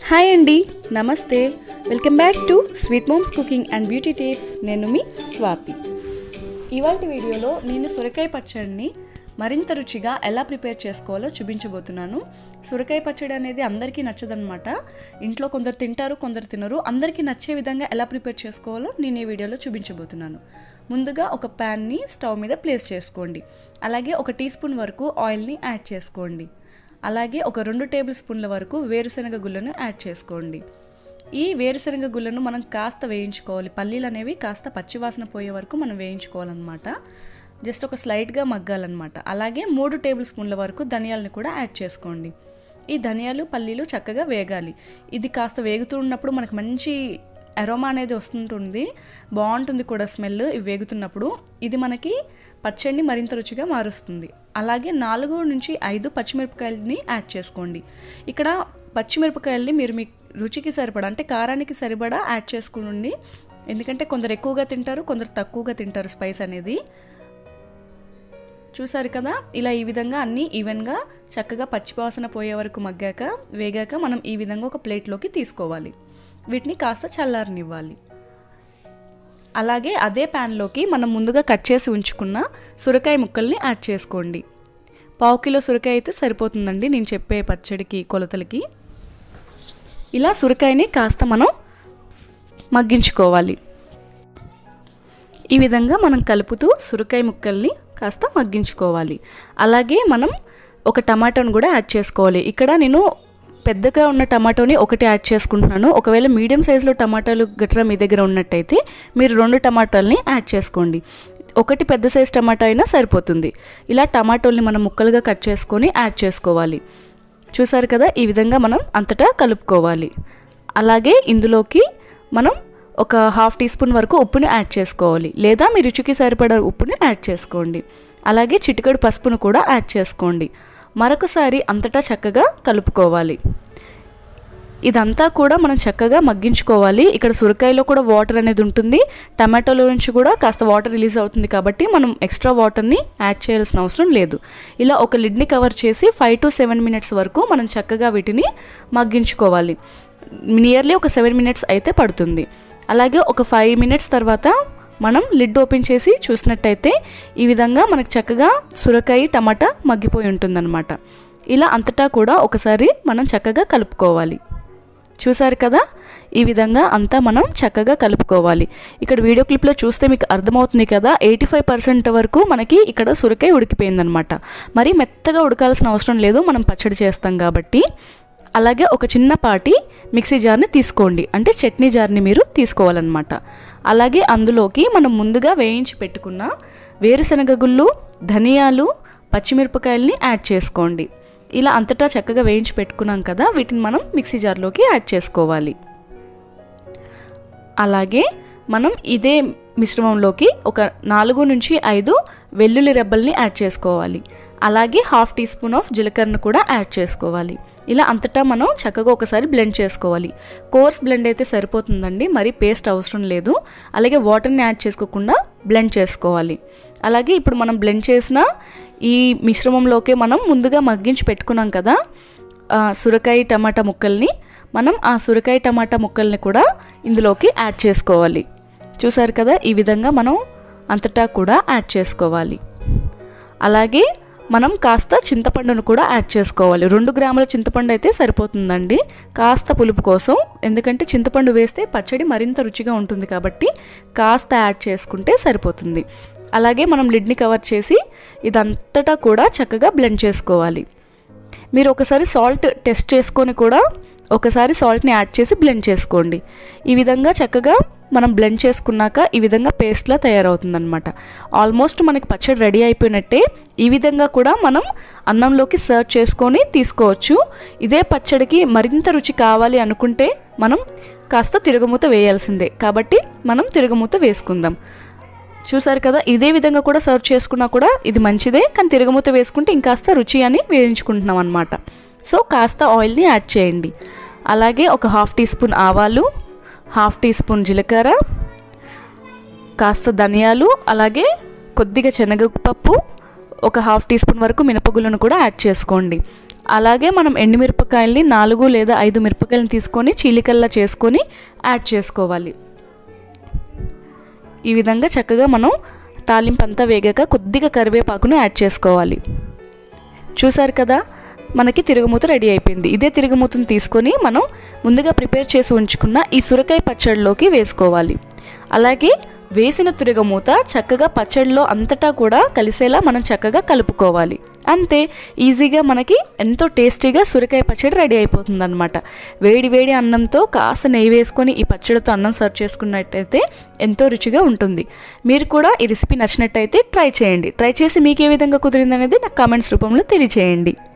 hi అండి నమస్తే welcome back to sweet moms cooking and beauty tips నేను మీ స్వాతి ఇవాళ వీడియోలో నేను సొరకాయ పచ్చడిని మరింత రుచిగా ఎలా ప్రిపేర్ చేసుకోవాలో చూపించబోతున్నాను సొరకాయ పచ్చడి అనేది అందరికీ నచ్చదనమాట ఇంట్లో కొందరు తింటారు కొందరు తినరు అందరికీ నచ్చే విధంగా ఎలా ప్రిపేర్ చేసుకోవాలో నేను ఈ వీడియోలో చూపించబోతున్నాను ముందుగా ఒక ప్యాన్ని స్టవ్ మీద ప్లేస్ చేసుకోండి అలాగే ఒక టీ స్పూన్ వరకు ఆయిల్ని యాడ్ చేసుకోండి అలాగే ఒక రెండు టేబుల్ స్పూన్ల వరకు వేరుశనగ గుళ్ళను యాడ్ చేసుకోండి ఈ వేరుశనగ గుళ్ళను మనం కాస్త వేయించుకోవాలి పల్లీలు అనేవి కాస్త పచ్చివాసన పోయే వరకు మనం వేయించుకోవాలన్నమాట జస్ట్ ఒక స్లైట్గా మగ్గాలన్నమాట అలాగే మూడు టేబుల్ స్పూన్ల వరకు ధనియాలను కూడా యాడ్ చేసుకోండి ఈ ధనియాలు పల్లీలు చక్కగా వేగాలి ఇది కాస్త వేగుతూ ఉన్నప్పుడు మనకు మంచి అరోమా అనేది వస్తుంటుంది బాగుంటుంది కూడా స్మెల్ ఇవి వేగుతున్నప్పుడు ఇది మనకి పచ్చడిని మరింత రుచిగా మారుస్తుంది అలాగే నాలుగు నుంచి ఐదు పచ్చిమిరపకాయలని యాడ్ చేసుకోండి ఇక్కడ పచ్చిమిరపకాయల్ని మీరు మీ రుచికి సరిపడా అంటే కారానికి సరిపడా యాడ్ చేసుకోండి ఎందుకంటే కొందరు ఎక్కువగా తింటారు కొందరు తక్కువగా తింటారు స్పైస్ అనేది చూసారు కదా ఇలా ఈ విధంగా అన్నీ ఈవెన్గా చక్కగా పచ్చివాసన పోయే వరకు మగ్గాక వేగాక మనం ఈ విధంగా ఒక ప్లేట్లోకి తీసుకోవాలి వీటిని కాస్త చల్లారనివ్వాలి అలాగే అదే ప్యాన్లోకి మనం ముందుగా కట్ చేసి ఉంచుకున్న సురకాయ ముక్కల్ని యాడ్ చేసుకోండి పావు కిలో సురకాయ అయితే సరిపోతుందండి నేను చెప్పే పచ్చడికి కొలతలకి ఇలా సురకాయని కాస్త మనం మగ్గించుకోవాలి ఈ విధంగా మనం కలుపుతూ సురకాయ ముక్కల్ని కాస్త మగ్గించుకోవాలి అలాగే మనం ఒక టమాటాను కూడా యాడ్ చేసుకోవాలి ఇక్కడ నేను పెద్దగా ఉన్న టమాటోని ఒకటి యాడ్ చేసుకుంటున్నాను ఒకవేళ మీడియం సైజులో టమాటాలు గట్రా మీ దగ్గర ఉన్నట్టయితే మీరు రెండు టమాటాలని యాడ్ చేసుకోండి ఒకటి పెద్ద సైజ్ టమాటా అయినా సరిపోతుంది ఇలా టమాటోల్ని మనం ముక్కలుగా కట్ చేసుకొని యాడ్ చేసుకోవాలి చూసారు కదా ఈ విధంగా మనం అంతటా కలుపుకోవాలి అలాగే ఇందులోకి మనం ఒక హాఫ్ టీ స్పూన్ వరకు ఉప్పుని యాడ్ చేసుకోవాలి లేదా మీ రుచికి సరిపడా ఉప్పుని యాడ్ చేసుకోండి అలాగే చిటికెడు పసుపును కూడా యాడ్ చేసుకోండి మరొకసారి అంతటా చక్కగా కలుపుకోవాలి ఇదంతా కూడా మనం చక్కగా మగ్గించుకోవాలి ఇక్కడ సురకాయలో కూడా వాటర్ అనేది ఉంటుంది టమాటోలో నుంచి కూడా కాస్త వాటర్ రిలీజ్ అవుతుంది కాబట్టి మనం ఎక్స్ట్రా వాటర్ని యాడ్ చేయాల్సిన అవసరం లేదు ఇలా ఒక లిడ్ని కవర్ చేసి ఫైవ్ టు సెవెన్ మినిట్స్ వరకు మనం చక్కగా వీటిని మగ్గించుకోవాలి నియర్లీ ఒక సెవెన్ మినిట్స్ అయితే పడుతుంది అలాగే ఒక ఫైవ్ మినిట్స్ తర్వాత మనం లిడ్ ఓపెన్ చేసి చూసినట్టయితే ఈ విధంగా మనకు చక్కగా సురకాయ టమాటా మగ్గిపోయి ఉంటుందన్నమాట ఇలా అంతటా కూడా ఒకసారి మనం చక్కగా కలుపుకోవాలి చూసారు కదా ఈ విధంగా అంతా మనం చక్కగా కలుపుకోవాలి ఇక్కడ వీడియో క్లిప్లో చూస్తే మీకు అర్థమవుతుంది కదా ఎయిటీ ఫైవ్ పర్సెంట్ వరకు మనకి ఇక్కడ సురకాయ ఉడికిపోయిందనమాట మరి మెత్తగా ఉడకాల్సిన అవసరం లేదు మనం పచ్చడి చేస్తాం కాబట్టి అలాగే ఒక చిన్నపాటి మిక్సీ జార్ని తీసుకోండి అంటే చట్నీ జార్ని మీరు తీసుకోవాలన్నమాట అలాగే అందులోకి మనం ముందుగా వేయించి పెట్టుకున్న వేరుశనగ గుళ్ళు ధనియాలు పచ్చిమిరపకాయల్ని యాడ్ చేసుకోండి ఇలా అంతటా చక్కగా వేయించి పెట్టుకున్నాం కదా వీటిని మనం మిక్సీ జార్లోకి యాడ్ చేసుకోవాలి అలాగే మనం ఇదే మిశ్రమంలోకి ఒక నాలుగు నుంచి ఐదు వెల్లుల్లి రెబ్బల్ని యాడ్ చేసుకోవాలి అలాగే హాఫ్ టీ స్పూన్ ఆఫ్ జీలకర్రను కూడా యాడ్ చేసుకోవాలి ఇలా అంతటా మనం చక్కగా ఒకసారి బ్లెండ్ చేసుకోవాలి కోర్స్ బ్లెండ్ అయితే సరిపోతుందండి మరి పేస్ట్ అవసరం లేదు అలాగే వాటర్ని యాడ్ చేసుకోకుండా బ్లెండ్ చేసుకోవాలి అలాగే ఇప్పుడు మనం బ్లెండ్ చేసిన ఈ మిశ్రమంలోకే మనం ముందుగా మగ్గించి పెట్టుకున్నాం కదా సురకాయ టమాటా ముక్కల్ని మనం ఆ సురకాయ టమాటా ముక్కల్ని కూడా ఇందులోకి యాడ్ చేసుకోవాలి చూసారు కదా ఈ విధంగా మనం అంతటా కూడా యాడ్ చేసుకోవాలి అలాగే మనం కాస్త చింతపండును కూడా యాడ్ చేసుకోవాలి రెండు గ్రాముల చింతపండు అయితే సరిపోతుందండి కాస్త పులుపు కోసం ఎందుకంటే చింతపండు వేస్తే పచ్చడి మరింత రుచిగా ఉంటుంది కాబట్టి కాస్త యాడ్ చేసుకుంటే సరిపోతుంది అలాగే మనం లిడ్ని కవర్ చేసి ఇదంతటా కూడా చక్కగా బ్లెండ్ చేసుకోవాలి మీరు ఒకసారి సాల్ట్ టెస్ట్ చేసుకొని కూడా ఒకసారి సాల్ట్ని యాడ్ చేసి బ్లెండ్ చేసుకోండి ఈ విధంగా చక్కగా మనం బ్లెండ్ చేసుకున్నాక ఈ విధంగా పేస్ట్లా తయారవుతుందన్నమాట ఆల్మోస్ట్ మనకి పచ్చడి రెడీ అయిపోయినట్టే ఈ విధంగా కూడా మనం అన్నంలోకి సర్వ్ చేసుకొని తీసుకోవచ్చు ఇదే పచ్చడికి మరింత రుచి కావాలి అనుకుంటే మనం కాస్త తిరుగుమూత వేయాల్సిందే కాబట్టి మనం తిరుగుమూత వేసుకుందాం చూసారు కదా ఇదే విధంగా కూడా సర్వ్ చేసుకున్నా కూడా ఇది మంచిదే కానీ తిరగమూత వేసుకుంటే ఇంకాస్త రుచి అని వేయించుకుంటున్నాం అనమాట సో కాస్త ఆయిల్ని యాడ్ చేయండి అలాగే ఒక హాఫ్ టీ స్పూన్ ఆవాలు హాఫ్ టీ స్పూన్ జీలకర్ర కాస్త ధనియాలు అలాగే కొద్దిగా శనగపప్పు ఒక హాఫ్ టీ స్పూన్ వరకు మినపగుళ్ళను కూడా యాడ్ చేసుకోండి అలాగే మనం ఎండుమిరపకాయల్ని నాలుగు లేదా ఐదు మిరపకాయలను తీసుకొని చీలికల్లా చేసుకొని యాడ్ చేసుకోవాలి ఈ విధంగా చక్కగా మనం తాలింపు అంతా వేగాక కొద్దిగా కరివేపాకును యాడ్ చేసుకోవాలి చూసారు కదా మనకి తిరుగుమూత రెడీ అయిపోయింది ఇదే తిరుగుమూతను తీసుకొని మనం ముందుగా ప్రిపేర్ చేసి ఉంచుకున్న ఈ సురకాయ పచ్చడిలోకి వేసుకోవాలి అలాగే వేసిన తిరగమూత చక్కగా పచ్చడిలో అంతటా కూడా కలిసేలా మనం చక్కగా కలుపుకోవాలి అంతే ఈజీగా మనకి ఎంతో టేస్టీగా సురకాయ పచ్చడి రెడీ అయిపోతుంది అనమాట వేడి వేడి అన్నంతో కాస్త నెయ్యి వేసుకొని ఈ పచ్చడితో అన్నం సర్వ్ చేసుకున్నట్టయితే ఎంతో రుచిగా ఉంటుంది మీరు కూడా ఈ రెసిపీ నచ్చినట్టయితే ట్రై చేయండి ట్రై చేసి మీకు ఏ విధంగా కుదిరిందనేది నాకు కామెంట్స్ రూపంలో తెలియచేయండి